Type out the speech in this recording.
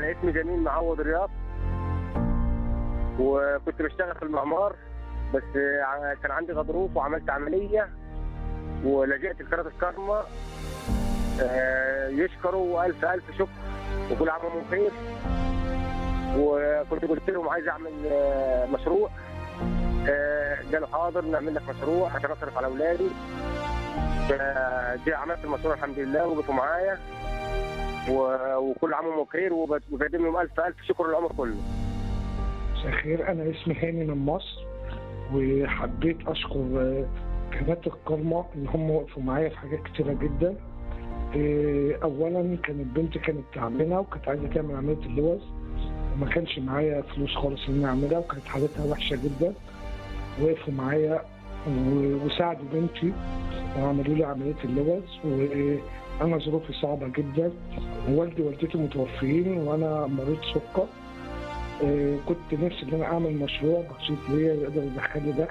انا اسمي جميل معوض رياض وكنت بشتغل في المعمار بس ع- كان عندي غضروف وعملت عمليه ولجأت لقناه الكرمه آه، يشكروا الف الف شكر وكل عام وانتم بخير وكنت قلت لهم عايز اعمل آه، مشروع آه، قالوا حاضر نعمل لك مشروع عشان اصرف على اولادي فجي عملت المشروع الحمد لله وقفوا معايا و- وكل عام وانتم بخير وبقدم لهم الف الف شكر العمر كله مساء الخير انا اسمي هاني من مصر وحبيت اشكر آه، قناه الكرمه ان هم وقفوا معايا في حاجات كتيره جدا آه، اولا كانت بنتي كانت تعبانه وكانت عايزه تعمل عمليه اللوز وما كانش معايا فلوس خالص ان انا اعملها وكانت حالتها وحشه جدا وقفوا معايا و- وساعدوا بنتي وعملوا لي عمليه اللوز وانا ظروفي صعبه جدا ووالدي ووالدتي متوفيين وانا مريض سكر آه، كنت نفسي ان انا اعمل مشروع بسيط ليا يقدر يدخل لي دخل